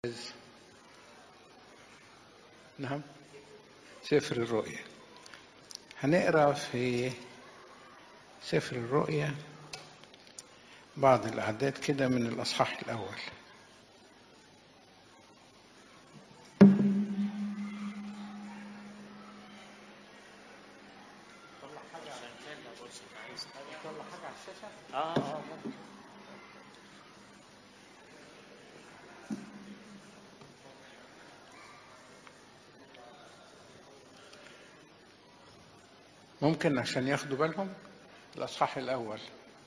نعم سفر الرؤيا هنقرا في سفر الرؤيا بعض الأعداد كده من الأصحاح الأول ممكن عشان ياخدوا بالهم الأصحاح الأول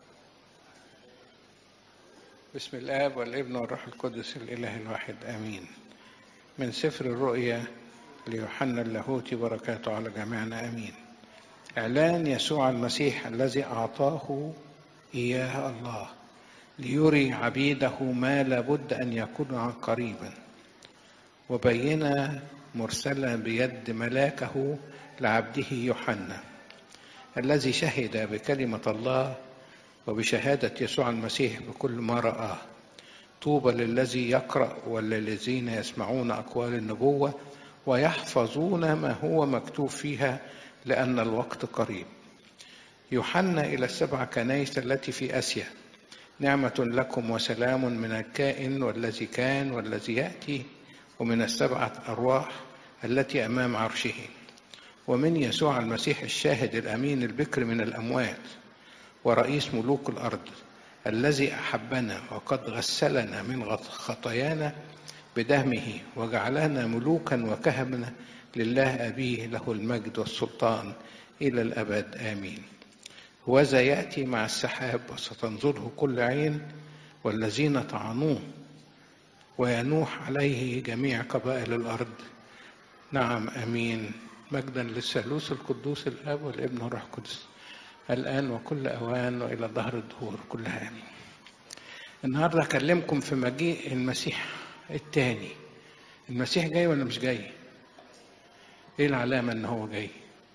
بسم الآب والابن والروح القدس الإله الواحد آمين من سفر الرؤيا ليوحنا اللاهوتي بركاته على جميعنا آمين إعلان يسوع المسيح الذي أعطاه إياه الله ليري عبيده ما لابد أن يكون قريبا وبين مرسلا بيد ملاكه لعبده يوحنا الذي شهد بكلمة الله وبشهادة يسوع المسيح بكل ما رآه طوبى للذي يقرأ وللذين يسمعون أقوال النبوة ويحفظون ما هو مكتوب فيها لأن الوقت قريب يوحنا إلى السبع كنائس التي في آسيا نعمة لكم وسلام من الكائن والذي كان والذي يأتي ومن السبعة أرواح التي أمام عرشه ومن يسوع المسيح الشاهد الأمين البكر من الأموات ورئيس ملوك الأرض الذي أحبنا وقد غسلنا من خطايانا بدمه وجعلنا ملوكا وكهنة لله أبيه له المجد والسلطان إلى الأبد آمين وذا يأتي مع السحاب وستنظره كل عين والذين طعنوه وينوح عليه جميع قبائل الأرض نعم آمين مجدا للثالوث القدوس الاب والابن والروح القدس الان وكل اوان والى ظهر الدهور كلها امين النهارده اكلمكم في مجيء المسيح الثاني المسيح جاي ولا مش جاي ايه العلامه ان هو جاي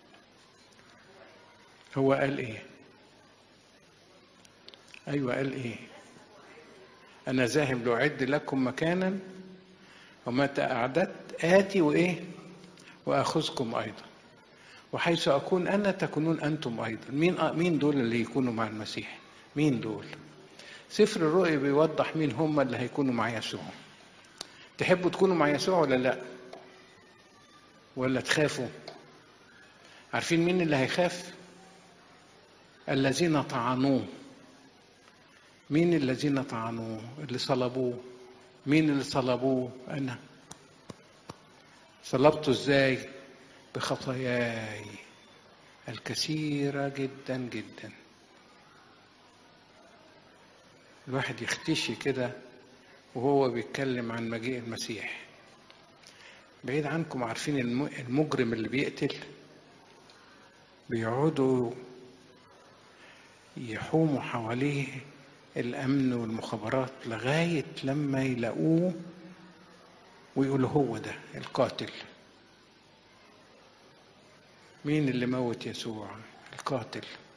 هو قال ايه ايوه قال ايه انا ذاهب لاعد لكم مكانا ومتى اعددت اتي وايه واخذكم ايضا وحيث اكون انا تكونون انتم ايضا مين مين دول اللي يكونوا مع المسيح مين دول سفر الرؤيا بيوضح مين هم اللي هيكونوا مع يسوع تحبوا تكونوا مع يسوع ولا لا ولا تخافوا عارفين مين اللي هيخاف الذين طعنوه مين الذين طعنوه اللي صلبوه مين اللي صلبوه انا صلبته ازاي بخطاياي الكثيرة جدا جدا الواحد يختشي كده وهو بيتكلم عن مجيء المسيح بعيد عنكم عارفين المجرم اللي بيقتل بيقعدوا يحوموا حواليه الأمن والمخابرات لغاية لما يلاقوه ويقولوا هو ده القاتل مين اللي موت يسوع القاتل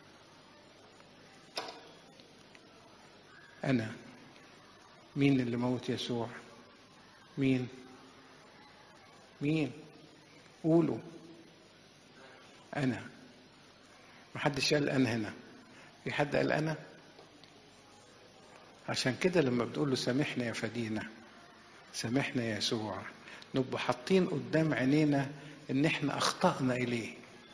انا مين اللي موت يسوع مين مين قولوا انا محدش قال انا هنا في حد قال انا عشان كده لما بتقول له سامحنا يا فدينا سامحنا يا يسوع نبقى حاطين قدام عينينا ان احنا اخطانا اليه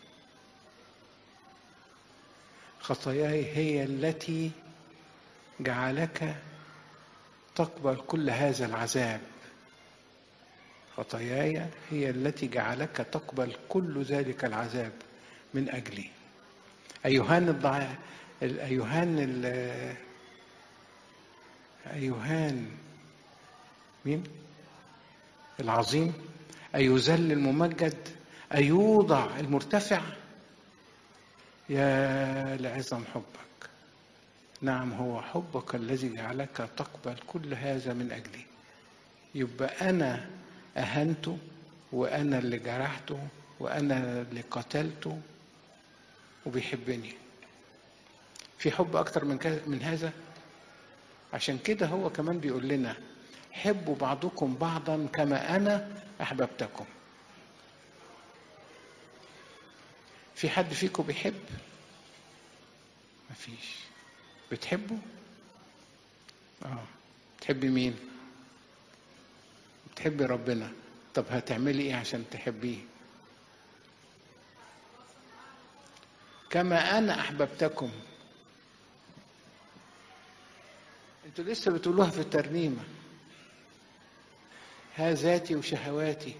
خطاياي هي التي جعلك تقبل كل هذا العذاب خطاياي هي التي جعلك تقبل كل ذلك العذاب من اجلي ايهان الضع ايهان ال... ايهان مين العظيم أيذل الممجد أيوضع المرتفع يا لعظم حبك نعم هو حبك الذي جعلك تقبل كل هذا من أجلي يبقى أنا أهنته وأنا اللي جرحته وأنا اللي قتلته وبيحبني في حب أكتر من, من هذا عشان كده هو كمان بيقول لنا حبوا بعضكم بعضا كما انا احببتكم في حد فيكم بيحب مفيش بتحبوا اه تحبي مين بتحبي ربنا طب هتعملي ايه عشان تحبيه كما انا احببتكم انتوا لسه بتقولوها في الترنيمه ها ذاتي وشهواتي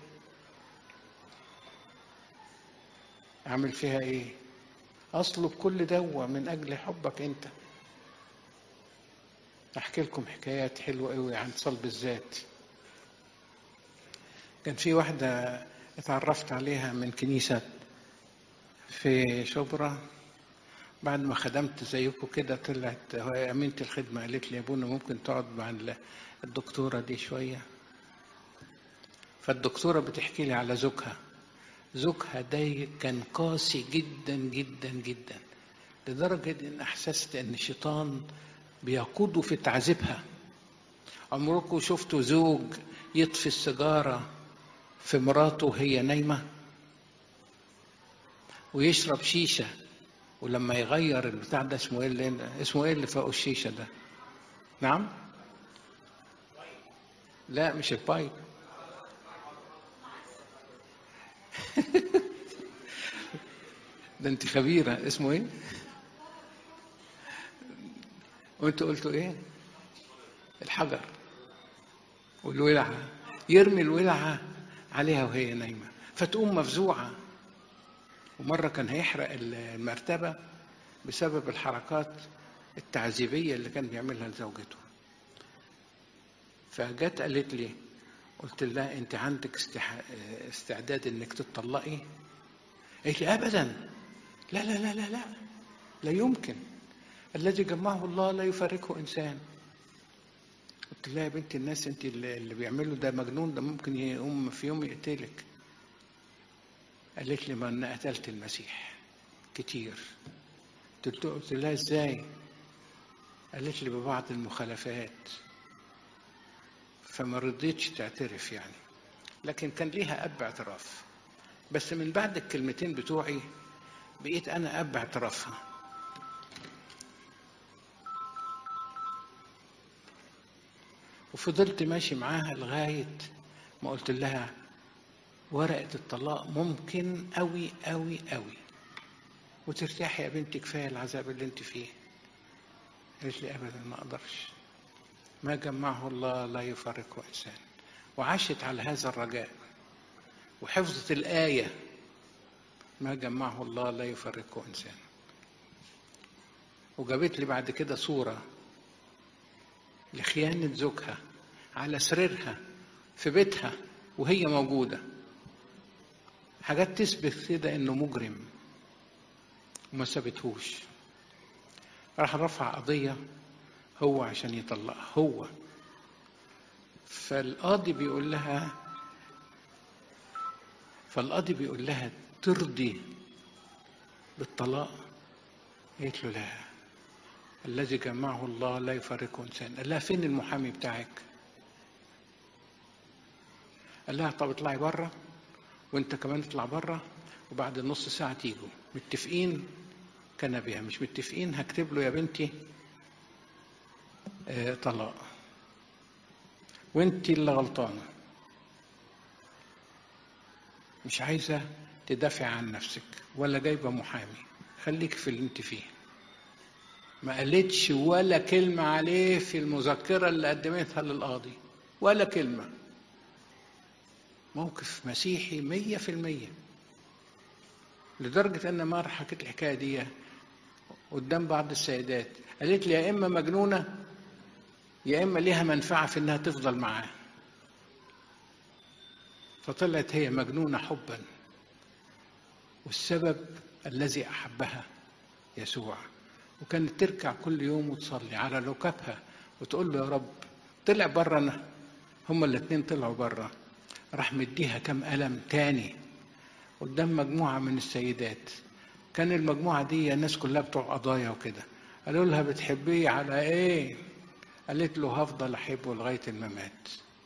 اعمل فيها ايه اصلب كل دوا من اجل حبك انت احكي لكم حكايات حلوه قوي عن صلب الذات كان في واحده اتعرفت عليها من كنيسه في شبرا بعد ما خدمت زيكم كده طلعت أمينة الخدمة قالت لي يا ابونا ممكن تقعد مع الدكتورة دي شوية فالدكتورة بتحكي لي على زوجها زوجها ده كان قاسي جدا جدا جدا لدرجة إن أحسست إن الشيطان بيقوده في تعذيبها عمركم شفتوا زوج يطفي السيجارة في مراته وهي نايمة ويشرب شيشة ولما يغير البتاع ده اسمه ايه اللي اسمه ايه اللي فوق الشيشة ده نعم لا مش البايب ده انت خبيرة اسمه ايه وانتوا قلتوا ايه الحجر والولعة يرمي الولعة عليها وهي نايمة فتقوم مفزوعة ومرة كان هيحرق المرتبة بسبب الحركات التعذيبية اللي كان بيعملها لزوجته فجت قالت لي قلت لها انت عندك استح... استعداد انك تطلقي قالت لي ابدا لا لا لا لا لا لا يمكن الذي جمعه الله لا يفارقه انسان قلت لها يا بنت الناس انت اللي بيعمله ده مجنون ده ممكن يقوم في يوم يقتلك قالت لي ما انا قتلت المسيح كتير قلت لها ازاي قالت لي ببعض المخالفات فما رضيتش تعترف يعني لكن كان ليها اب اعتراف بس من بعد الكلمتين بتوعي بقيت انا اب اعترافها وفضلت ماشي معاها لغايه ما قلت لها ورقه الطلاق ممكن قوي قوي قوي وترتاحي يا بنتي كفايه العذاب اللي انت فيه قالت لي ابدا ما اقدرش ما جمعه الله لا يفرقه انسان وعاشت على هذا الرجاء وحفظت الايه ما جمعه الله لا يفرقه انسان وجابت لي بعد كده صوره لخيانه زوجها على سريرها في بيتها وهي موجوده حاجات تثبت كده انه مجرم وما سابتهوش راح رفع قضيه هو عشان يطلقها هو فالقاضي بيقول لها فالقاضي بيقول لها ترضي بالطلاق قالت له لا الذي جمعه الله لا يفرقه انسان قال لها فين المحامي بتاعك قال لها طب اطلعي بره وانت كمان اطلع بره وبعد نص ساعه تيجوا متفقين كان بها مش متفقين هكتب له يا بنتي آه طلاق وانت اللي غلطانه مش عايزه تدافع عن نفسك ولا جايبه محامي خليك في اللي انت فيه ما قالتش ولا كلمة عليه في المذكرة اللي قدمتها للقاضي ولا كلمة موقف مسيحي مية في المية لدرجة أن مرة حكيت الحكاية دي قدام بعض السيدات قالت لي يا إما مجنونة يا إما ليها منفعة في إنها تفضل معاه فطلعت هي مجنونة حبا والسبب الذي أحبها يسوع وكانت تركع كل يوم وتصلي على ركابها وتقول له يا رب طلع بره أنا هما الاتنين طلعوا بره راح مديها كم ألم تاني قدام مجموعة من السيدات كان المجموعة دي الناس كلها بتوع قضايا وكده قالوا لها بتحبيه على ايه قالت له هفضل احبه لغايه الممات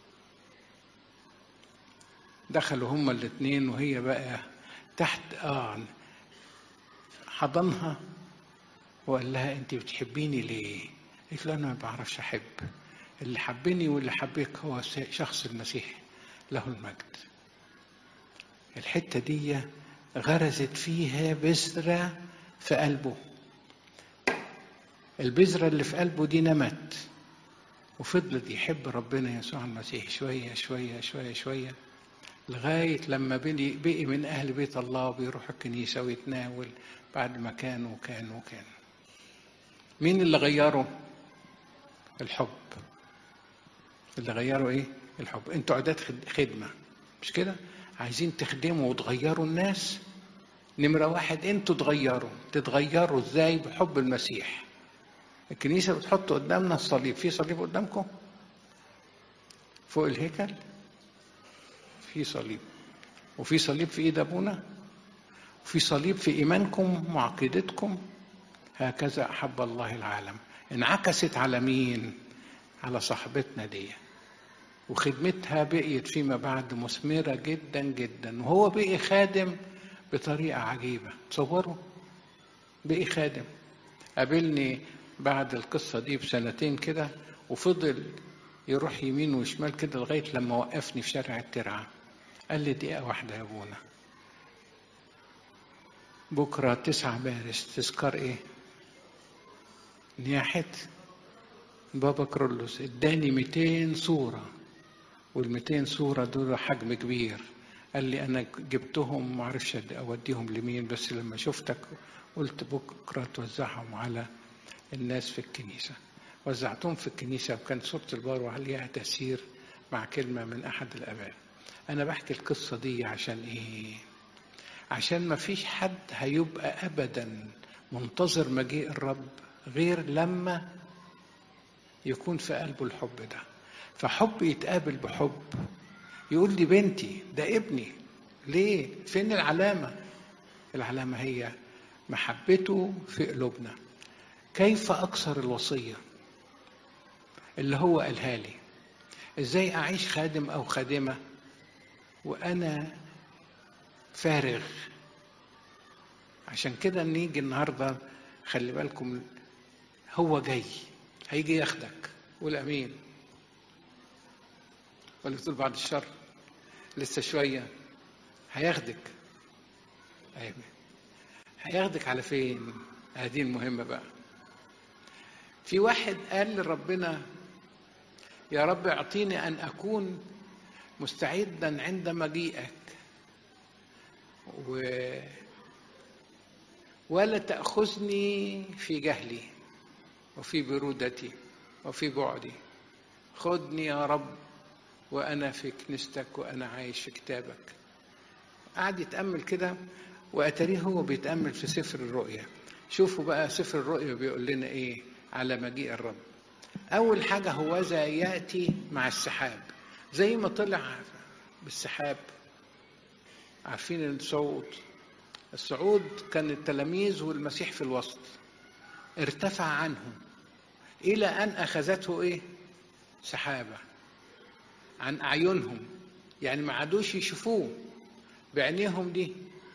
دخلوا هما الاثنين وهي بقى تحت اه حضنها وقال لها انت بتحبيني ليه قالت له انا ما بعرفش احب اللي حبني واللي حبك هو شخص المسيح له المجد الحتة دي غرزت فيها بذرة في قلبه البذرة اللي في قلبه دي نمت وفضلت يحب ربنا يسوع المسيح شوية شوية شوية شوية لغاية لما بقي من أهل بيت الله بيروح الكنيسة ويتناول بعد ما كان وكان وكان مين اللي غيره الحب اللي غيره ايه الحب انتوا عداد خدمة مش كده عايزين تخدموا وتغيروا الناس نمرة واحد انتوا تغيروا تتغيروا ازاي بحب المسيح الكنيسة بتحط قدامنا الصليب في صليب قدامكم فوق الهيكل في صليب وفي صليب في ايد ابونا وفي صليب في ايمانكم وعقيدتكم هكذا احب الله العالم انعكست على مين على صاحبتنا دي وخدمتها بقيت فيما بعد مثمره جدا جدا وهو بقي خادم بطريقه عجيبه تصوروا بقي خادم قابلني بعد القصه دي بسنتين كده وفضل يروح يمين وشمال كده لغايه لما وقفني في شارع الترعه قال لي دقيقه واحده يا ابونا بكره 9 مارس تذكار ايه نياحه بابا كرولوس اداني 200 صوره وال200 صوره دول حجم كبير قال لي انا جبتهم ما اعرفش اوديهم لمين بس لما شفتك قلت بكره توزعهم على الناس في الكنيسه وزعتهم في الكنيسه وكان صوره البروع ليها تاثير مع كلمه من احد الاباء انا بحكي القصه دي عشان ايه عشان ما فيش حد هيبقى ابدا منتظر مجيء الرب غير لما يكون في قلبه الحب ده فحب يتقابل بحب يقول دي بنتي ده ابني ليه فين العلامة العلامة هي محبته في قلوبنا كيف أكثر الوصية اللي هو قالها لي ازاي أعيش خادم أو خادمة وأنا فارغ عشان كده نيجي النهاردة خلي بالكم هو جاي هيجي ياخدك قول امين ولا بتقول بعد الشر لسه شويه هياخدك امين هياخدك على فين هذه المهمه بقى في واحد قال لربنا يا رب اعطيني ان اكون مستعدا عند مجيئك و ولا تاخذني في جهلي وفي برودتي وفي بعدي خدني يا رب وانا في كنيستك وانا عايش في كتابك قعد يتامل كده واتاريه هو بيتامل في سفر الرؤيا شوفوا بقى سفر الرؤيا بيقول لنا ايه على مجيء الرب اول حاجه هو ذا ياتي مع السحاب زي ما طلع بالسحاب عارفين الصعود الصعود كان التلاميذ والمسيح في الوسط ارتفع عنهم إلى أن أخذته إيه؟ سحابة عن أعينهم يعني ما عادوش يشوفوه بعينيهم دي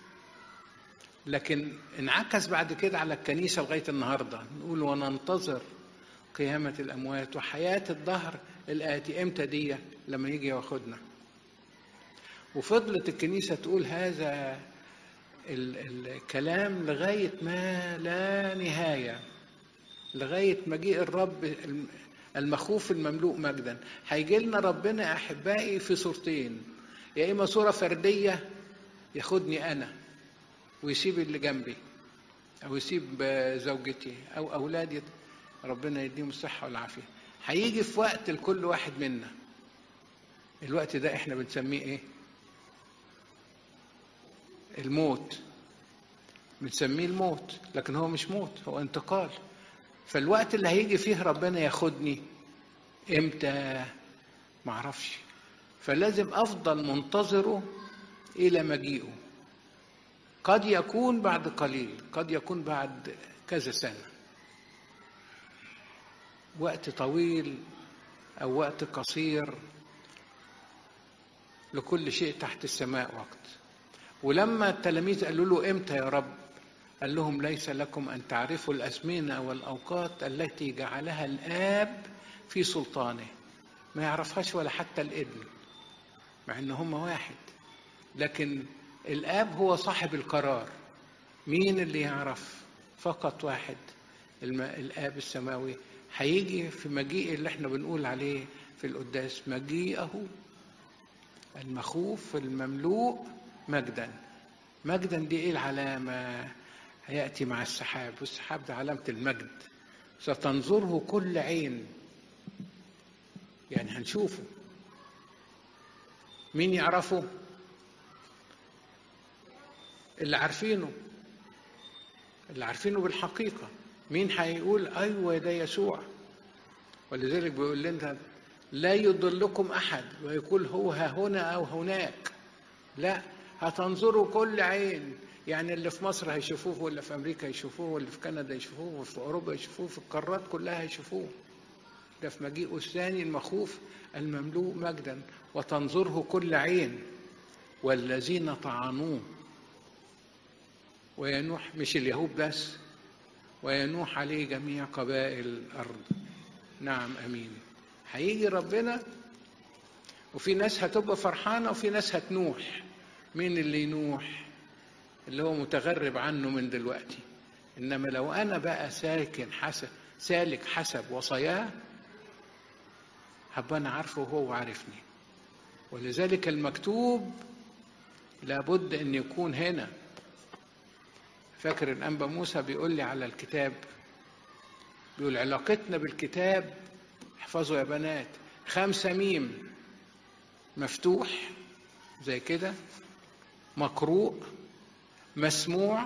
لكن انعكس بعد كده على الكنيسة لغاية النهاردة نقول وننتظر قيامة الأموات وحياة الظهر الآتي إمتى دي لما يجي ياخدنا وفضلت الكنيسة تقول هذا الكلام لغاية ما لا نهاية لغاية مجيء الرب المخوف المملوء مجدا هيجي لنا ربنا أحبائي في صورتين يا إما صورة فردية ياخدني أنا ويسيب اللي جنبي أو يسيب زوجتي أو أولادي ربنا يديهم الصحة والعافية هيجي في وقت لكل واحد منا الوقت ده احنا بنسميه ايه الموت بنسميه الموت لكن هو مش موت هو انتقال فالوقت اللي هيجي فيه ربنا ياخدني امتى معرفش فلازم افضل منتظره الى مجيئه قد يكون بعد قليل قد يكون بعد كذا سنه وقت طويل أو وقت قصير لكل شيء تحت السماء وقت ولما التلاميذ قالوا له امتى يا رب قال لهم ليس لكم ان تعرفوا الازمنه والاوقات التي جعلها الاب في سلطانه ما يعرفهاش ولا حتى الابن مع ان هم واحد لكن الاب هو صاحب القرار مين اللي يعرف فقط واحد الم... الاب السماوي هيجي في مجيء اللي احنا بنقول عليه في القداس مجيئه المخوف المملوء مجدا مجدا دي ايه العلامة هيأتي مع السحاب والسحاب ده علامة المجد ستنظره كل عين يعني هنشوفه مين يعرفه اللي عارفينه اللي عارفينه بالحقيقة مين هيقول أيوة ده يسوع ولذلك بيقول لنا لا يضلكم أحد ويقول هو ها هنا أو هناك لا هتنظروا كل عين يعني اللي في مصر هيشوفوه واللي في أمريكا يشوفوه واللي في كندا يشوفوه واللي في أوروبا يشوفوه في القارات كلها يشوفوه ده في مجيئه الثاني المخوف المملوء مجدا وتنظره كل عين والذين طعنوه وينوح مش اليهود بس وينوح عليه جميع قبائل الأرض نعم أمين هيجي ربنا وفي ناس هتبقى فرحانة وفي ناس هتنوح مين اللي ينوح اللي هو متغرب عنه من دلوقتي إنما لو أنا بقى ساكن حسب سالك حسب وصاياه هبقى أنا عارفه وهو عارفني ولذلك المكتوب لابد أن يكون هنا فاكر الأنبا موسى بيقول لي على الكتاب بيقول علاقتنا بالكتاب احفظوا يا بنات خمسة ميم مفتوح زي كده مقروء مسموع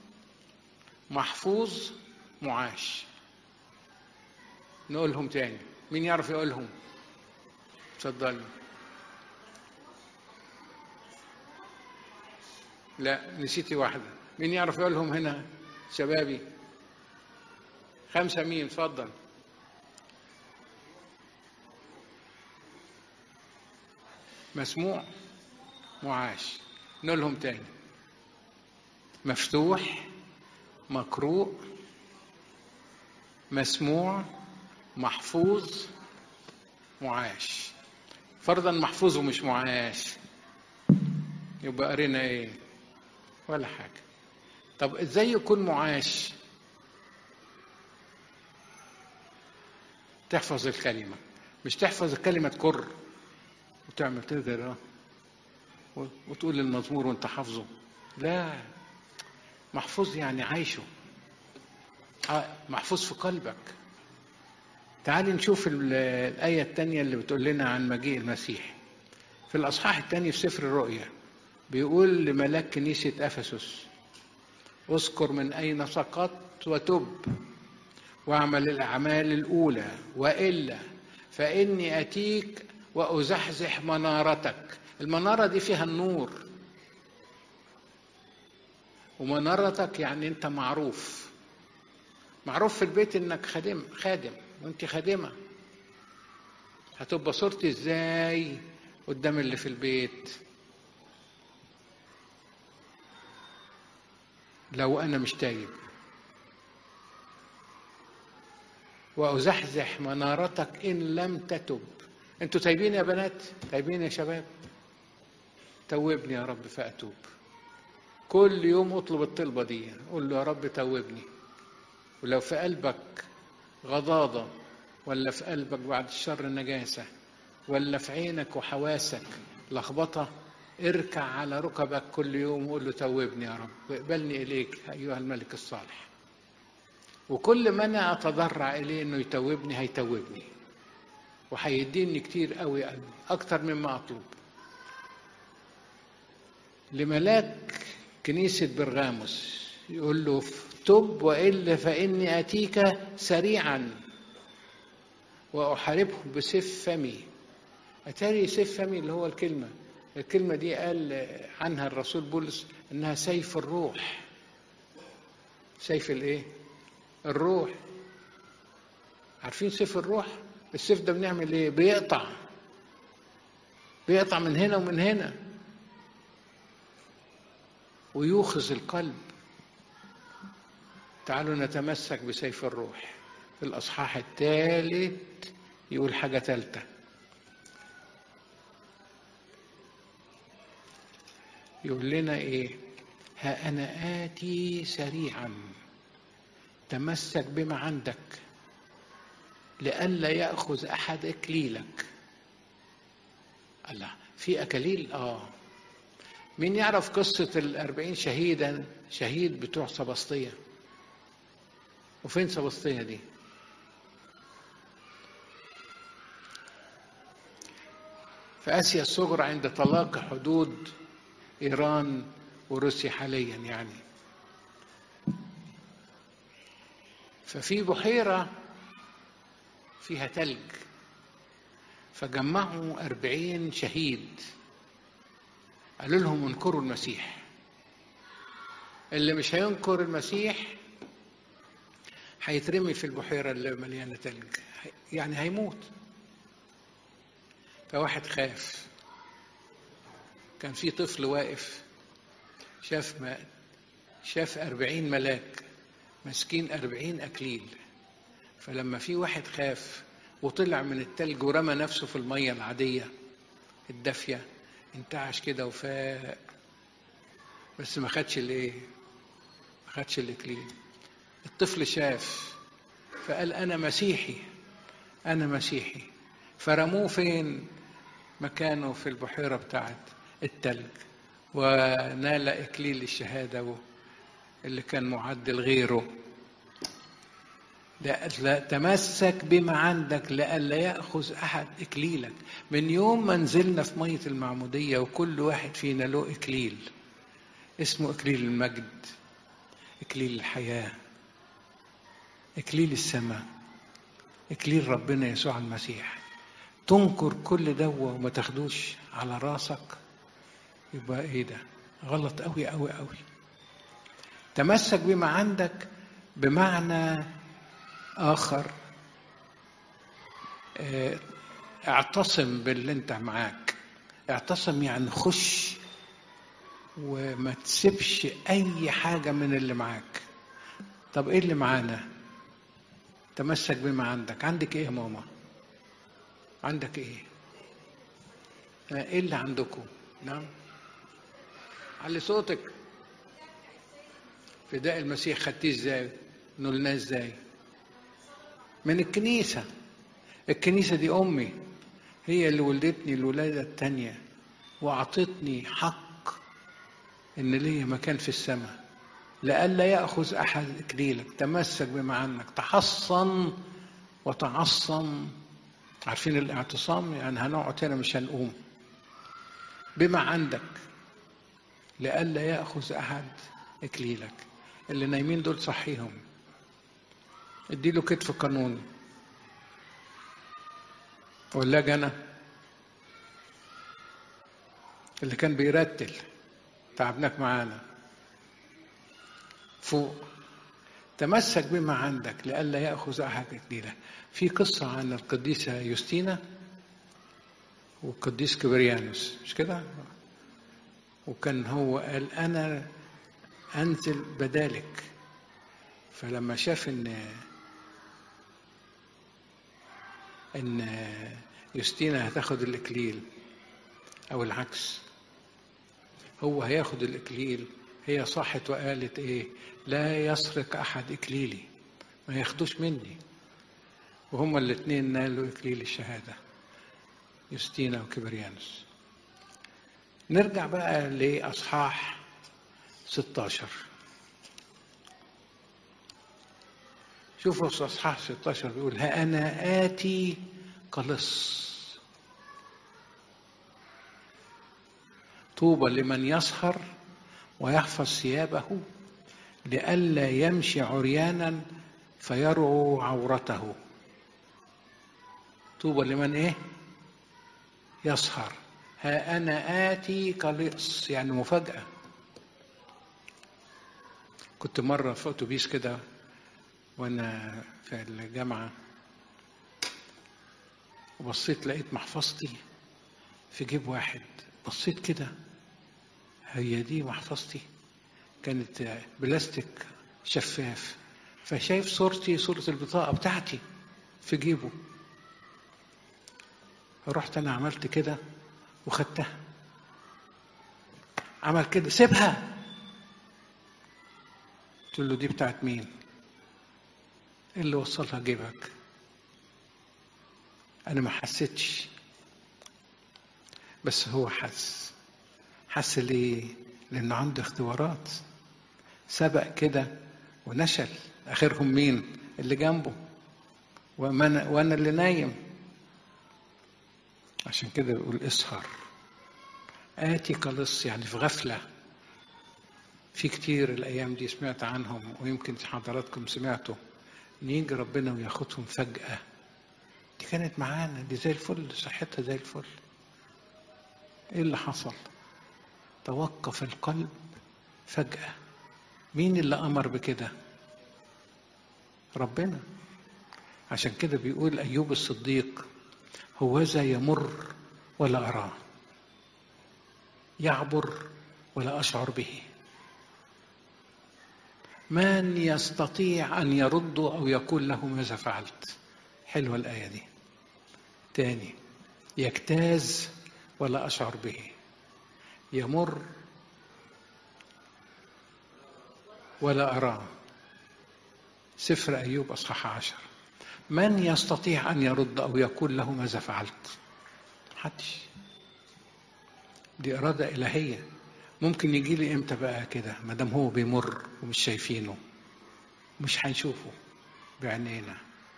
محفوظ معاش نقولهم تاني مين يعرف يقولهم اتفضلي لا نسيتي واحدة مين يعرف يقولهم هنا شبابي خمسة مين اتفضل مسموع معاش نقولهم تاني مفتوح مقروء مسموع محفوظ معاش فرضا محفوظ ومش معاش يبقى قرينا ايه ولا حاجة طب ازاي يكون معاش تحفظ الكلمة مش تحفظ الكلمة تكر وتعمل كده وتقول المزمور وانت حافظه لا محفوظ يعني عايشه محفوظ في قلبك تعالي نشوف الآية الثانية اللي بتقول لنا عن مجيء المسيح في الأصحاح الثاني في سفر الرؤيا بيقول لملاك كنيسة أفسس اذكر من أين سقطت وتب واعمل الأعمال الأولى وإلا فإني أتيك وأزحزح منارتك المنارة دي فيها النور ومنارتك يعني أنت معروف معروف في البيت إنك خادم خادم وأنت خادمة هتبقى صورتي إزاي قدام اللي في البيت لو أنا مش تايب وأزحزح منارتك إن لم تتب أنتوا تايبين يا بنات تايبين يا شباب توبني يا رب فأتوب كل يوم اطلب الطلبة دي قول له يا رب توبني ولو في قلبك غضاضة ولا في قلبك بعد الشر نجاسة ولا في عينك وحواسك لخبطة اركع على ركبك كل يوم وقول له توبني يا رب واقبلني إليك أيها الملك الصالح وكل ما أنا أتضرع إليه إنه يتوبني هيتوبني وهيديني كتير قوي قوي أكتر مما أطلب لملاك كنيسة برغاموس يقول له تب وإلا فإني أتيك سريعا وأحاربهم بسيف فمي أتاري سيف فمي اللي هو الكلمة الكلمة دي قال عنها الرسول بولس إنها سيف الروح سيف الإيه؟ الروح عارفين سيف الروح السيف ده بنعمل ايه بيقطع بيقطع من هنا ومن هنا ويوخز القلب تعالوا نتمسك بسيف الروح في الأصحاح الثالث يقول حاجة ثالثة يقول لنا إيه ها أنا آتي سريعا تمسك بما عندك لئلا يأخذ أحد إكليلك الله في أكاليل آه مين يعرف قصة الأربعين شهيدا شهيد بتوع سبسطية وفين سبسطية دي في آسيا الصغرى عند تلاقي حدود إيران وروسيا حاليا يعني ففي بحيرة فيها تلج فجمعوا أربعين شهيد قالوا لهم انكروا المسيح اللي مش هينكر المسيح هيترمي في البحيرة اللي مليانة تلج يعني هيموت فواحد خاف كان في طفل واقف شاف ما شاف أربعين ملاك ماسكين أربعين أكليل فلما في واحد خاف وطلع من التلج ورمى نفسه في المية العادية الدافية انتعش كده وفاق بس ما خدش الايه ما خدش الاكليل الطفل شاف فقال انا مسيحي انا مسيحي فرموه فين مكانه في البحيره بتاعت التلج ونال اكليل الشهاده اللي كان معد لغيره لا تمسك بما عندك لئلا ياخذ احد اكليلك من يوم ما نزلنا في ميه المعموديه وكل واحد فينا له اكليل اسمه اكليل المجد اكليل الحياه اكليل السماء اكليل ربنا يسوع المسيح تنكر كل ده وما تاخدوش على راسك يبقى ايه ده غلط قوي قوي قوي تمسك بما عندك بمعنى آخر اعتصم باللي انت معاك اعتصم يعني خش وما تسيبش اي حاجة من اللي معاك طب ايه اللي معانا تمسك بما عندك عندك ايه يا ماما عندك ايه ايه اللي عندكم نعم علي صوتك فداء المسيح خدتيه ازاي نلناه ازاي من الكنيسة الكنيسة دي أمي هي اللي ولدتني الولادة التانية وأعطتني حق إن ليا مكان في السماء لئلا يأخذ أحد إكليلك تمسك بما عنك تحصن وتعصم عارفين الاعتصام يعني هنقعد هنا مش هنقوم بما عندك لئلا يأخذ أحد إكليلك اللي نايمين دول صحيهم اديله كتف قانوني ولا انا اللي كان بيرتل تعبناك معانا فوق تمسك بما عندك لئلا ياخذ احد اكليله في قصه عن القديسه يوستينا والقديس كبريانوس مش كده وكان هو قال انا انزل بدالك فلما شاف ان ان يوستينا هتاخد الاكليل او العكس هو هياخد الاكليل هي صاحت وقالت ايه لا يسرق احد اكليلي ما ياخدوش مني وهما الاثنين نالوا اكليل الشهاده يوستينا وكبريانوس نرجع بقى لاصحاح 16 شوفوا في اصحاح 16 بيقول ها انا اتي قلص طوبى لمن يسهر ويحفظ ثيابه لئلا يمشي عريانا فيرعو عورته طوبى لمن ايه يسهر ها انا اتي قلص يعني مفاجاه كنت مره في اتوبيس كده وانا في الجامعه وبصيت لقيت محفظتي في جيب واحد بصيت كده هي دي محفظتي كانت بلاستيك شفاف فشايف صورتي صورة البطاقة بتاعتي في جيبه رحت أنا عملت كده وخدتها عمل كده سيبها قلت له دي بتاعت مين إيه اللي وصلها جيبك انا ما حسيتش بس هو حس حس ليه لانه عنده اختبارات سبق كده ونشل اخرهم مين اللي جنبه وانا وانا اللي نايم عشان كده بيقول اسهر آتي كلص يعني في غفلة في كتير الأيام دي سمعت عنهم ويمكن حضراتكم سمعتوا يجي ربنا وياخدهم فجأة دي كانت معانا دي زي الفل صحتها زي الفل ايه اللي حصل توقف القلب فجأة مين اللي أمر بكده ربنا عشان كده بيقول أيوب الصديق هوذا يمر ولا أراه يعبر ولا أشعر به من يستطيع أن يرد أو يقول له ماذا فعلت حلوة الآية دي تاني يجتاز ولا أشعر به يمر ولا أراه سفر أيوب أصحاح عشر من يستطيع أن يرد أو يقول له ماذا فعلت محدش دي إرادة إلهية ممكن يجي لي إمتى بقى كده ما دام هو بيمر ومش شايفينه مش هنشوفه بعينينا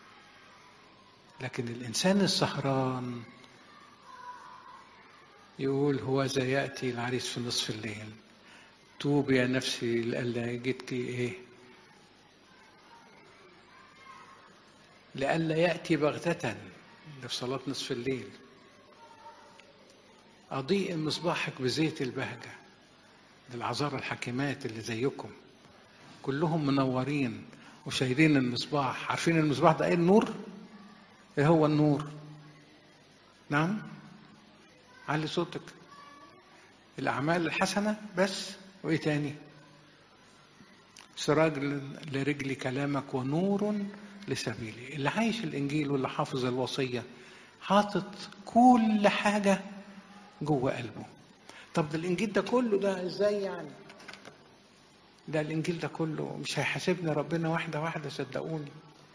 لكن الإنسان السهران يقول هو ذا يأتي العريس في نصف الليل توب يا نفسي لألا جيتك إيه لئلا يأتي بغتة ده في صلاة نصف الليل أضيء مصباحك بزيت البهجة للعذارى الحكيمات اللي زيكم كلهم منورين وشايلين المصباح عارفين المصباح ده ايه النور ايه هو النور نعم علي صوتك الأعمال الحسنة بس وإيه تاني سراج لرجل كلامك ونور لسبيلي اللي عايش الإنجيل واللي حافظ الوصية حاطط كل حاجة جوه قلبه طب ده الإنجيل ده كله ده إزاي يعني ده الإنجيل ده كله مش هيحاسبني ربنا واحدة واحدة صدقوني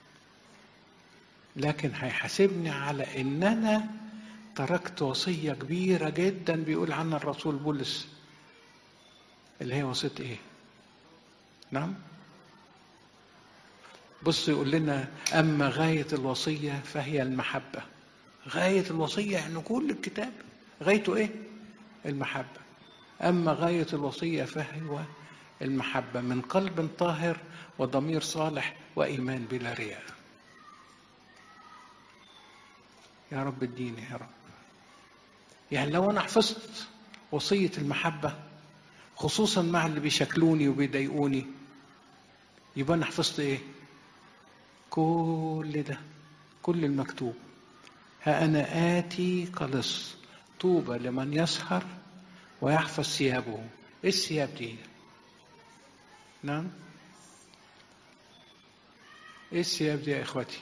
لكن هيحاسبني على إن أنا تركت وصية كبيرة جدا بيقول عنها الرسول بولس اللي هي وصية إيه؟ نعم؟ بص يقول لنا أما غاية الوصية فهي المحبة غاية الوصية يعني كل الكتاب غايته إيه؟ المحبة أما غاية الوصية فهو المحبة من قلب طاهر وضمير صالح وإيمان بلا رياء يا رب اديني يا رب يعني لو أنا حفظت وصية المحبة خصوصا مع اللي بيشكلوني وبيضايقوني يبقى أنا حفظت إيه؟ كل ده كل المكتوب ها أنا آتي قلص طوبى لمن يسهر ويحفظ ثيابه إيه الثياب دي؟ نعم إيه الثياب دي يا إخوتي؟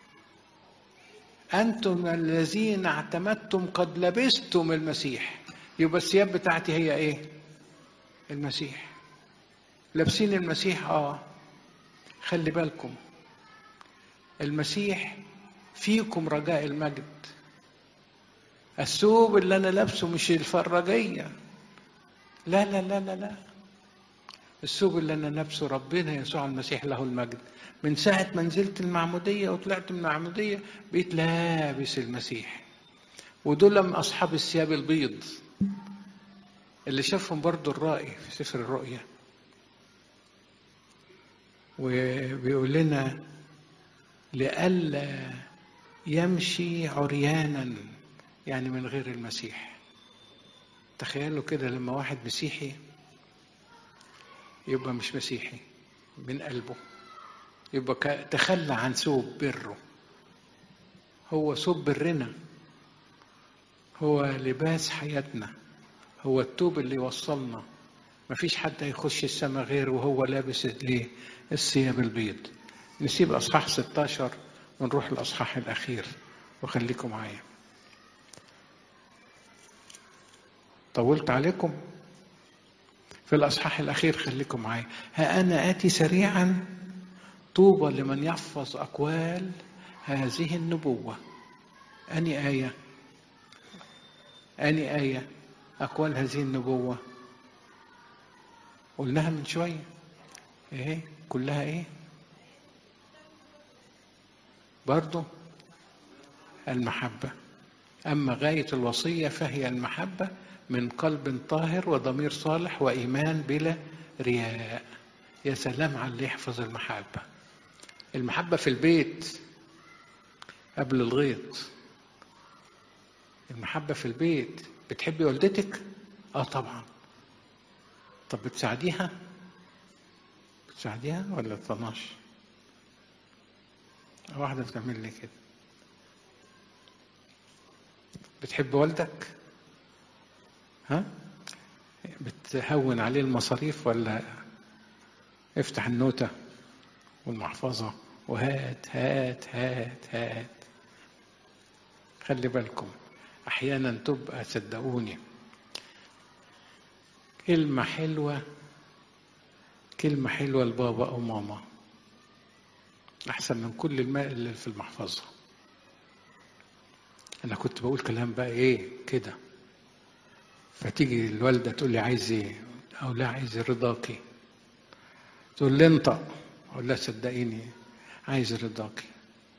أنتم الذين اعتمدتم قد لبستم المسيح يبقى الثياب بتاعتي هي إيه؟ المسيح لابسين المسيح آه خلي بالكم المسيح فيكم رجاء المجد الثوب اللي انا لابسه مش الفراجيه لا لا لا لا لا الثوب اللي انا لابسه ربنا يسوع المسيح له المجد من ساعه ما نزلت المعموديه وطلعت من المعموديه بقيت لابس المسيح ودول من اصحاب الثياب البيض اللي شافهم برضو الرائي في سفر الرؤيا وبيقول لنا لئلا يمشي عريانا يعني من غير المسيح تخيلوا كده لما واحد مسيحي يبقى مش مسيحي من قلبه يبقى تخلى عن ثوب بره هو ثوب برنا هو لباس حياتنا هو التوب اللي يوصلنا مفيش حد هيخش السماء غير وهو لابس ليه الثياب البيض نسيب اصحاح 16 ونروح الاصحاح الاخير وخليكم معايا طولت عليكم في الاصحاح الاخير خليكم معايا ها انا اتي سريعا طوبى لمن يحفظ اقوال هذه النبوه اني ايه اني ايه اقوال هذه النبوه قلناها من شويه ايه كلها ايه برضه المحبه اما غايه الوصيه فهي المحبه من قلب طاهر وضمير صالح وايمان بلا رياء يا سلام على اللي يحفظ المحبه المحبه في البيت قبل الغيط المحبه في البيت بتحبي والدتك اه طبعا طب بتساعديها بتساعديها ولا تطنش واحده بتعمل لي كده بتحب والدك ها بتهون عليه المصاريف ولا افتح النوتة والمحفظة وهات هات هات هات خلي بالكم أحيانا تبقى صدقوني كلمة حلوة كلمة حلوة لبابا أو ماما أحسن من كل الماء اللي في المحفظة أنا كنت بقول كلام بقى إيه كده فتيجي الوالده تقول لي عايز ايه او لا عايز رضاكي تقول لي انطق اقول لها صدقيني عايز رضاكي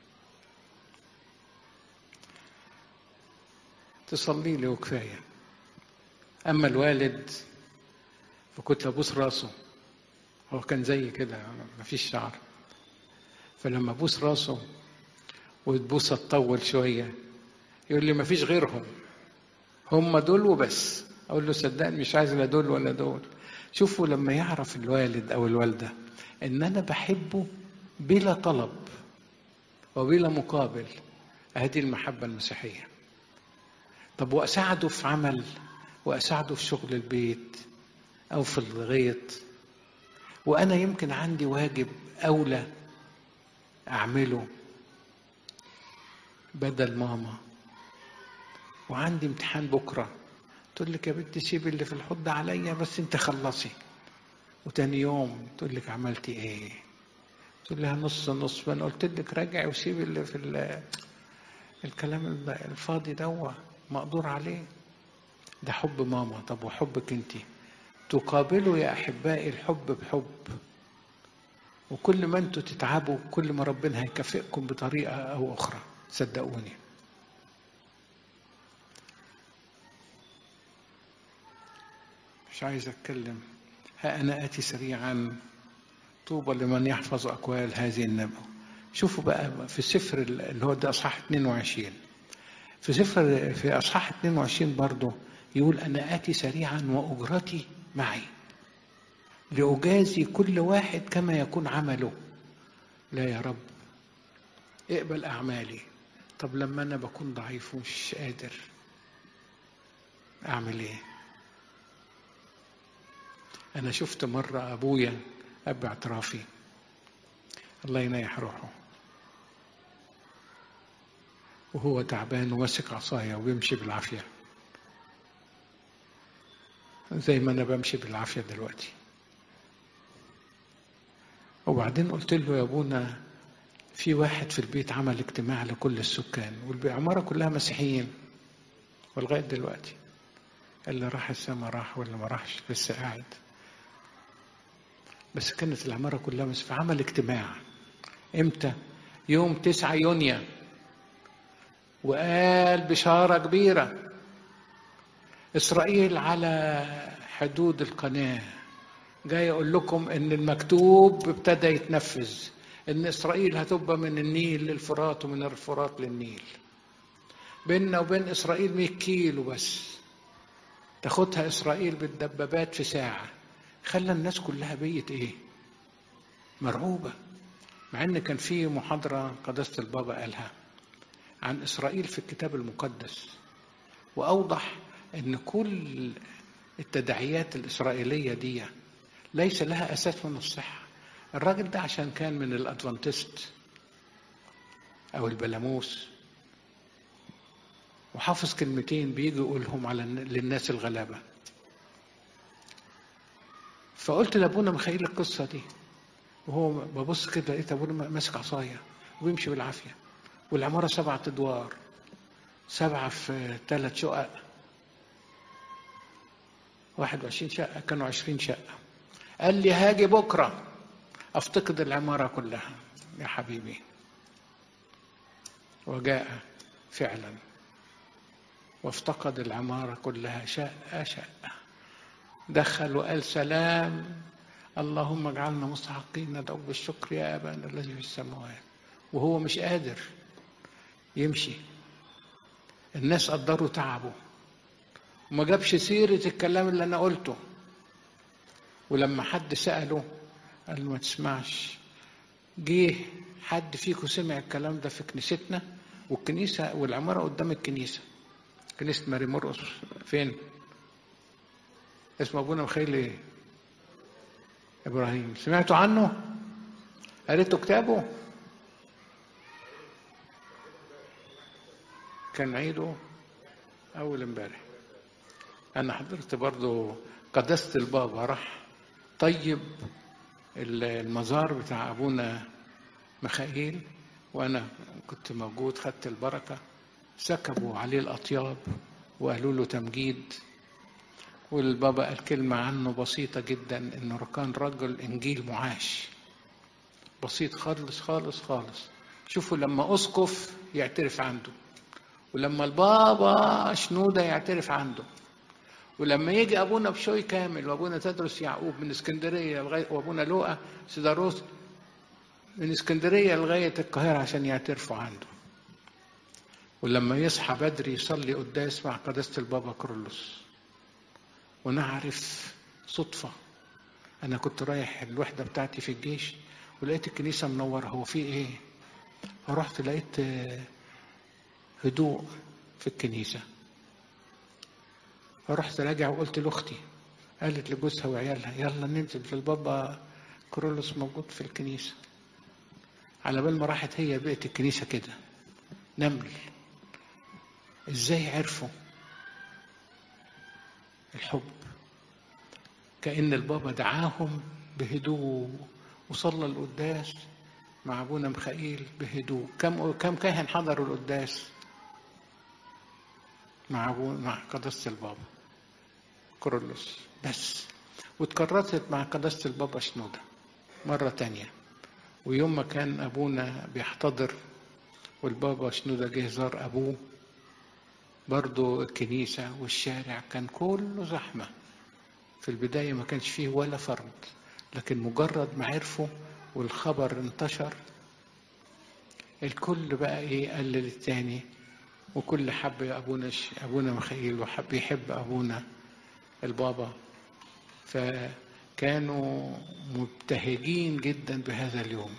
تصلي لي وكفايه اما الوالد فكنت ابوس راسه هو كان زي كده مفيش شعر فلما ابوس راسه وتبوسه تطول شويه يقول لي مفيش غيرهم هم دول وبس اقول له صدقني مش عايز لا دول ولا دول شوفوا لما يعرف الوالد او الوالده ان انا بحبه بلا طلب وبلا مقابل هذه المحبه المسيحيه طب واساعده في عمل واساعده في شغل البيت او في الغيط وانا يمكن عندي واجب اولى اعمله بدل ماما وعندي امتحان بكره تقول لك يا بنتي سيبي اللي في الحوض ده عليا بس انت خلصي وتاني يوم تقول لك عملتي ايه تقول لها نص نص فانا قلت لك راجعي وسيبي اللي في الكلام الفاضي ده مقدور عليه ده حب ماما طب وحبك انت تقابلوا يا احبائي الحب بحب وكل ما انتوا تتعبوا كل ما ربنا هيكافئكم بطريقه او اخرى صدقوني مش عايز اتكلم ها انا اتي سريعا طوبى لمن يحفظ اقوال هذه النبوه شوفوا بقى في السفر اللي هو ده اصحاح 22 في سفر في اصحاح 22 برضه يقول انا اتي سريعا واجرتي معي لاجازي كل واحد كما يكون عمله لا يا رب اقبل اعمالي طب لما انا بكون ضعيف ومش قادر اعمل ايه أنا شفت مرة أبويا أب اعترافي الله ينيح روحه وهو تعبان وماسك عصاية وبيمشي بالعافية زي ما أنا بمشي بالعافية دلوقتي وبعدين قلت له يا أبونا في واحد في البيت عمل اجتماع لكل السكان والعمارة كلها مسيحيين ولغاية دلوقتي اللي راح السما راح واللي ما راحش لسه قاعد بس كانت العمارة كلها بس فعمل اجتماع امتى يوم تسعة يونيو وقال بشارة كبيرة إسرائيل على حدود القناة جاي أقول لكم إن المكتوب ابتدى يتنفذ إن إسرائيل هتبقى من النيل للفرات ومن الفرات للنيل بيننا وبين إسرائيل 100 كيلو بس تاخدها إسرائيل بالدبابات في ساعة خلى الناس كلها بيت إيه مرعوبة مع إن كان في محاضرة قداسة البابا قالها عن إسرائيل في الكتاب المقدس وأوضح أن كل التداعيات الإسرائيلية دي ليس لها أساس من الصحة الراجل ده عشان كان من الأدفانتست أو البلاموس وحافظ كلمتين بيجي يقولهم على للناس الغلابة فقلت لابونا مخيل القصة دي وهو ببص كده لقيت ابونا ماسك عصاية ويمشي بالعافية والعمارة سبعة أدوار سبعة في ثلاث شقق واحد وعشرين شقة كانوا عشرين شقة قال لي هاجي بكرة أفتقد العمارة كلها يا حبيبي وجاء فعلا وافتقد العمارة كلها شقة شقة دخل وقال سلام اللهم اجعلنا مستحقين ندعوك بالشكر يا أبانا الذي في السماوات وهو مش قادر يمشي الناس قدروا تعبه وما جابش سيرة الكلام اللي أنا قلته ولما حد سأله قال له ما تسمعش جه حد فيكم سمع الكلام ده في كنيستنا والكنيسة والعمارة قدام الكنيسة كنيسة ماري مرقس فين؟ اسمه أبونا مخيل إيه؟ إبراهيم سمعتوا عنه؟ قريتوا كتابه؟ كان عيده أول امبارح أنا حضرت برضو قداسة البابا راح طيب المزار بتاع أبونا ميخائيل وأنا كنت موجود خدت البركة سكبوا عليه الأطياب وقالوا له تمجيد والبابا قال كلمة عنه بسيطة جدا إنه كان رجل إنجيل معاش بسيط خالص خالص خالص شوفوا لما أسقف يعترف عنده ولما البابا شنودة يعترف عنده ولما يجي ابونا بشوي كامل وابونا تدرس يعقوب من اسكندريه لغايه وابونا لوقا سيداروس من اسكندريه لغايه القاهره عشان يعترفوا عنده ولما يصحى بدري يصلي قداس مع قداسه البابا كرولوس ونعرف صدفه انا كنت رايح الوحده بتاعتي في الجيش ولقيت الكنيسه منوره هو في ايه فرحت لقيت هدوء في الكنيسه فرحت راجع وقلت لاختي قالت لجوزها وعيالها يلا ننزل في البابا كرولوس موجود في الكنيسه على بال ما راحت هي بقت الكنيسه كده نمل ازاي عرفوا الحب كأن البابا دعاهم بهدوء وصلى القداس مع ابونا مخائيل بهدوء كم كم كاهن حضروا القداس مع أبو مع قداسة البابا كورولوس بس واتكررت مع قداسة البابا شنودة مرة تانية ويوم ما كان أبونا بيحتضر والبابا شنودة جه زار أبوه برضو الكنيسة والشارع كان كله زحمة في البداية ما كانش فيه ولا فرد لكن مجرد ما عرفوا والخبر انتشر الكل بقى ايه قال للتاني وكل حب ابونا ابونا مخيل وحب يحب ابونا البابا فكانوا مبتهجين جدا بهذا اليوم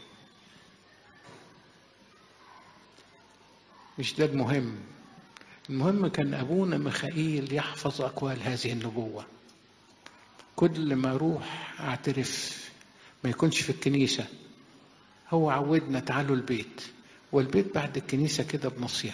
مش ده المهم المهم كان ابونا ميخائيل يحفظ اقوال هذه النبوه كل ما اروح اعترف ما يكونش في الكنيسه هو عودنا تعالوا البيت والبيت بعد الكنيسه كده بنصيه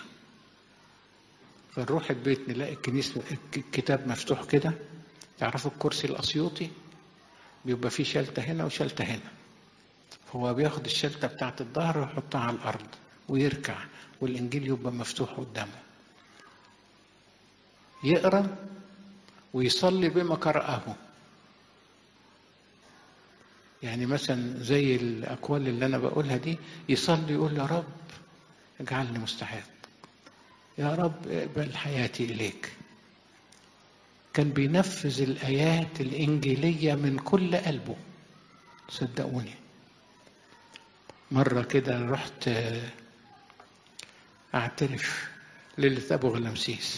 فنروح البيت نلاقي الكنيسة الكتاب مفتوح كده تعرفوا الكرسي الأسيوطي بيبقى فيه شلتة هنا وشلتة هنا هو بياخد الشلتة بتاعت الظهر ويحطها على الأرض ويركع والإنجيل يبقى مفتوح قدامه يقرأ ويصلي بما قرأه يعني مثلا زي الأقوال اللي أنا بقولها دي يصلي يقول يا رب اجعلني مستحق يا رب اقبل حياتي إليك كان بينفذ الآيات الإنجيلية من كل قلبه صدقوني مرة كده رحت أعترف ليلة أبو غلمسيس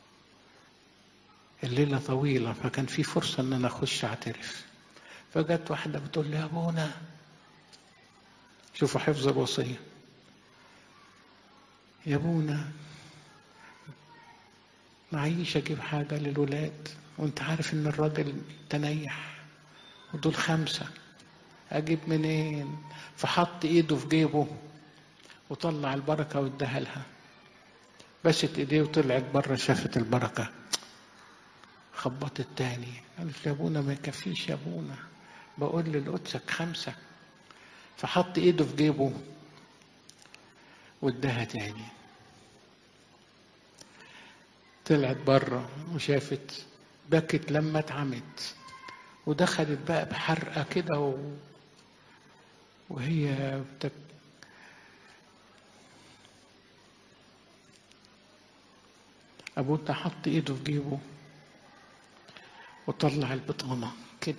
الليلة طويلة فكان في فرصة إن أنا أخش أعترف فجت واحدة بتقول لي يا أبونا شوفوا حفظ الوصية يا أبونا معيش اجيب حاجة للولاد وانت عارف ان الراجل تنيح ودول خمسة اجيب منين فحط ايده في جيبه وطلع البركة واداها لها بست ايديه وطلعت بره شافت البركة خبطت تاني قالت يا ابونا ما يكفيش يا ابونا بقول للقدسك خمسة فحط ايده في جيبه واداها تاني طلعت بره وشافت بكت لما اتعمت ودخلت بقى بحرقة كده و... وهي بتك... أبونا حط إيده في جيبه وطلع البطانة كده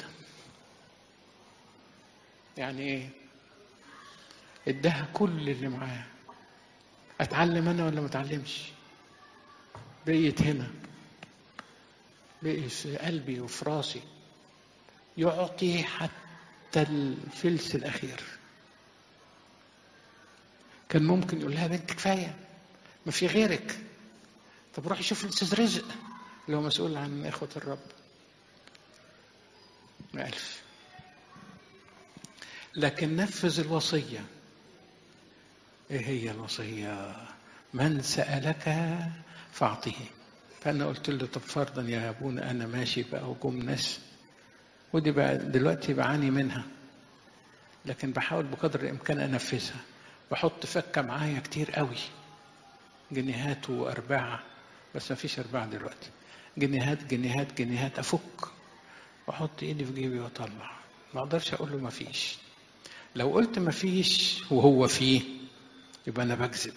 يعني إيه؟ اداها كل اللي معاه أتعلم أنا ولا ما أتعلمش؟ بقيت هنا بقي في قلبي وفي راسي يعطي حتى الفلس الأخير كان ممكن يقول لها بنت كفاية ما في غيرك طب روحي شوف الأستاذ رزق اللي هو مسؤول عن إخوة الرب ما ألف لكن نفذ الوصية إيه هي الوصية من سألك فأعطيه فأنا قلت له طب فرضا يا أبونا أنا ماشي بقى وجم ناس ودي بقى دلوقتي بعاني منها لكن بحاول بقدر الإمكان أنفذها بحط فكة معايا كتير قوي جنيهات وأرباع بس ما فيش أرباع دلوقتي جنيهات جنيهات جنيهات أفك وأحط إيدي في جيبي وأطلع ما أقدرش أقول له ما فيش لو قلت ما فيش وهو فيه يبقى أنا بكذب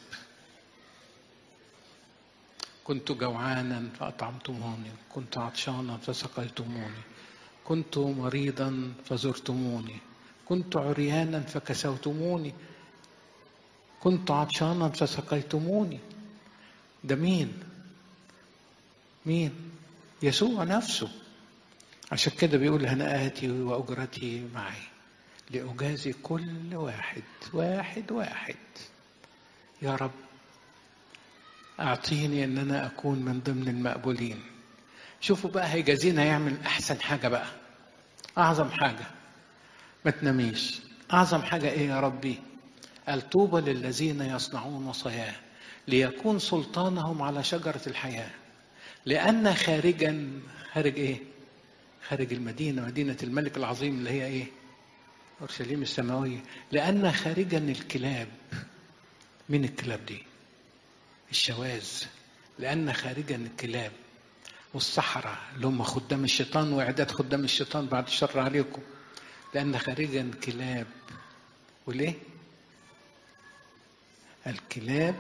كنت جوعانا فأطعمتموني كنت عطشانا فسقيتموني كنت مريضا فزرتموني كنت عريانا فكسوتموني كنت عطشانا فسقيتموني ده مين مين يسوع نفسه عشان كده بيقول هناءتي وأجرتي معي لأجازي كل واحد واحد واحد يا رب أعطيني أن أنا أكون من ضمن المقبولين شوفوا بقى هيجازينا يعمل أحسن حاجة بقى أعظم حاجة ما تناميش أعظم حاجة إيه يا ربي قال طوبى للذين يصنعون وصاياه ليكون سلطانهم على شجرة الحياة لأن خارجا خارج إيه خارج المدينة مدينة الملك العظيم اللي هي إيه أورشليم السماوية لأن خارجا الكلاب مين الكلاب دي الشواذ لأن خارجا الكلاب والصحراء اللي هم خدام الشيطان وإعداد خدام الشيطان بعد الشر عليكم لأن خارجا كلاب وليه؟ الكلاب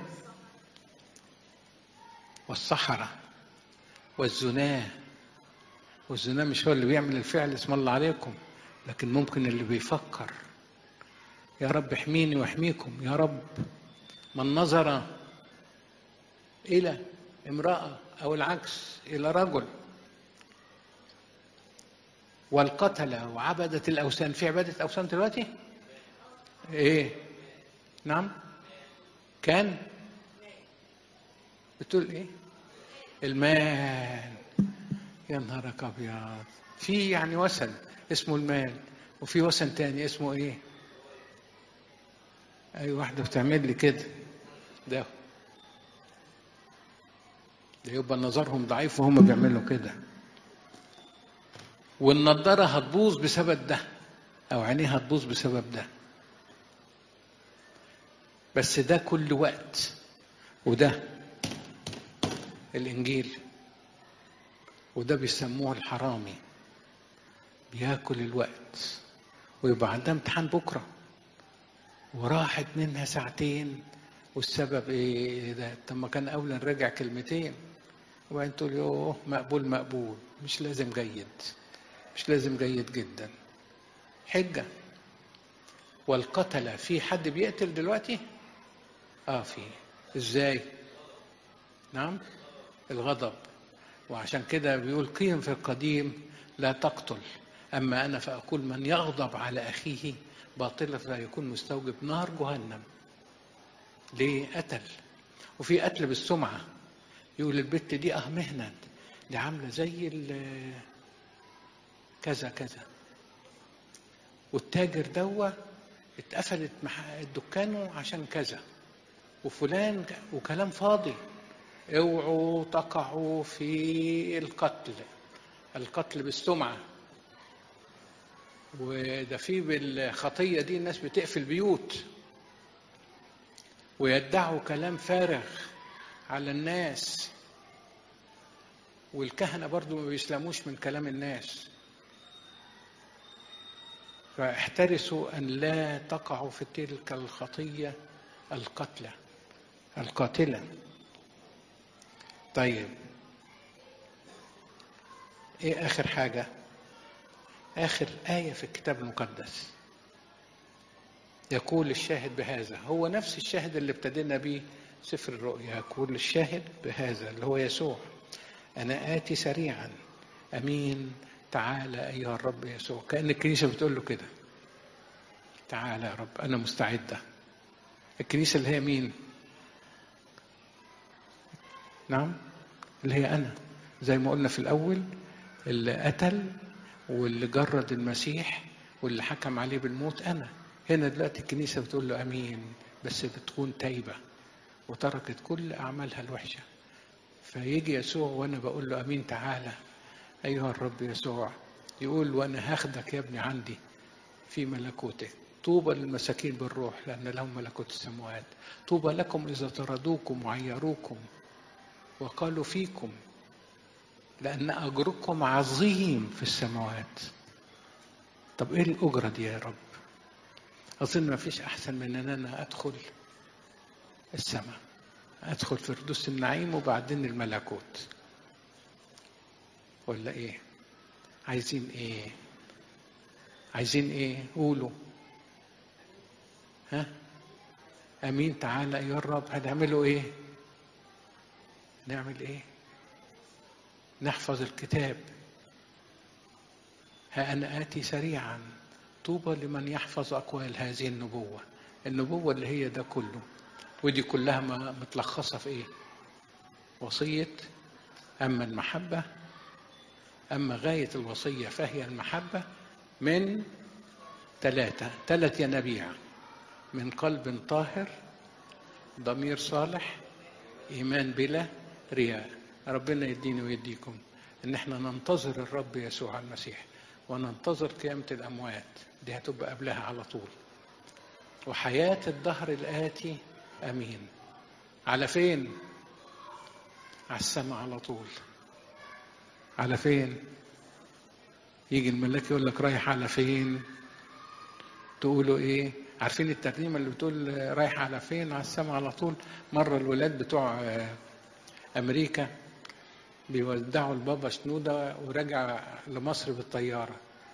والصحراء والزناة والزنا مش هو اللي بيعمل الفعل اسم الله عليكم لكن ممكن اللي بيفكر يا رب احميني واحميكم يا رب من نظر إلى امرأة أو العكس إلى رجل والقتلة وعبدة الأوثان في عبادة أوثان دلوقتي؟ إيه؟ نعم؟ كان؟ بتقول إيه؟ المال يا نهارك أبيض في يعني وثن اسمه المال وفي وثن تاني اسمه إيه؟ أي واحدة بتعمل لي كده ده ده يبقى نظرهم ضعيف وهم بيعملوا كده والنضاره هتبوظ بسبب ده او عينيها هتبوظ بسبب ده بس ده كل وقت وده الانجيل وده بيسموه الحرامي بياكل الوقت ويبقى عندها امتحان بكره وراحت منها ساعتين والسبب ايه ده طب ما كان اولى نراجع كلمتين وبعدين تقول يوه مقبول مقبول مش لازم جيد مش لازم جيد جدا حجة والقتلة في حد بيقتل دلوقتي اه في ازاي نعم الغضب وعشان كده بيقول قيم في القديم لا تقتل أما أنا فأقول من يغضب على أخيه باطلا فيكون مستوجب نار جهنم ليه قتل وفي قتل بالسمعة يقول البت دي اه مهنت دي عامله زي ال- كذا كذا والتاجر دوا اتقفلت مح- دكانه عشان كذا وفلان ك- وكلام فاضي اوعوا تقعوا في القتل القتل بالسمعه وده في بالخطيه دي الناس بتقفل بيوت ويدعوا كلام فارغ على الناس والكهنه برضو ما بيسلموش من كلام الناس فاحترسوا ان لا تقعوا في تلك الخطيه القتله القاتله طيب ايه اخر حاجه اخر ايه في الكتاب المقدس يقول الشاهد بهذا هو نفس الشاهد اللي ابتدينا بيه سفر الرؤيا يقول الشاهد بهذا اللي هو يسوع انا اتي سريعا امين تعالى ايها الرب يسوع كان الكنيسه بتقول له كده تعالى يا رب انا مستعده الكنيسه اللي هي مين نعم اللي هي انا زي ما قلنا في الاول اللي قتل واللي جرد المسيح واللي حكم عليه بالموت انا هنا دلوقتي الكنيسه بتقول له امين بس بتكون تايبه وتركت كل اعمالها الوحشه فيجي يسوع وانا بقول له امين تعالى ايها الرب يسوع يقول وانا هاخدك يا ابني عندي في ملكوتك طوبى للمساكين بالروح لان لهم ملكوت السماوات طوبى لكم اذا طردوكم وعيروكم وقالوا فيكم لان اجركم عظيم في السماوات طب ايه الاجره دي يا رب اظن ما فيش احسن من ان انا ادخل السماء ادخل فردوس النعيم وبعدين الملكوت ولا ايه عايزين ايه عايزين ايه قولوا ها امين تعالى يا رب هنعملوا ايه نعمل ايه نحفظ الكتاب ها انا اتي سريعا طوبى لمن يحفظ اقوال هذه النبوه النبوه اللي هي ده كله ودي كلها ما- متلخصه في ايه وصيه اما المحبه اما غايه الوصيه فهي المحبه من ثلاثه ثلاث ينابيع من قلب طاهر ضمير صالح ايمان بلا رياء ربنا يديني ويديكم ان احنا ننتظر الرب يسوع المسيح وننتظر قيامه الاموات دي هتبقى قبلها على طول وحياه الدهر الاتي امين على فين على السماء على طول على فين يجي الملاك يقول لك رايح على فين تقولوا ايه عارفين الترنيمه اللي بتقول رايح على فين على السماء على طول مره الولاد بتوع آه، امريكا بيودعوا البابا شنوده ورجع لمصر بالطياره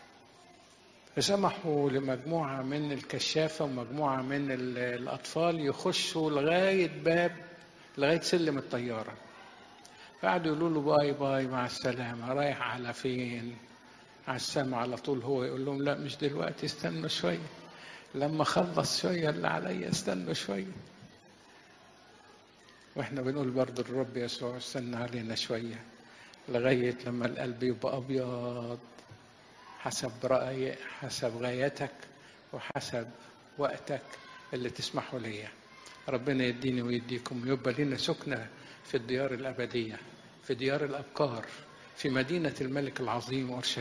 فسمحوا لمجموعه من الكشافه ومجموعه من ال- الاطفال يخشوا لغايه باب لغايه سلم الطياره فقعدوا يقولوا له باي باي مع السلامه رايح على فين على السماء على طول هو يقول لهم لا مش دلوقتي استنوا شويه لما اخلص شويه اللي عليا استنوا شويه واحنا بنقول برضه الرب يسوع استنى علينا شويه لغايه لما القلب يبقى ابيض حسب رأي حسب غايتك وحسب وقتك اللي تسمحه ليا ربنا يديني ويديكم يبقى لنا سكنة في الديار الأبدية في ديار الأبكار في مدينة الملك العظيم أورشليم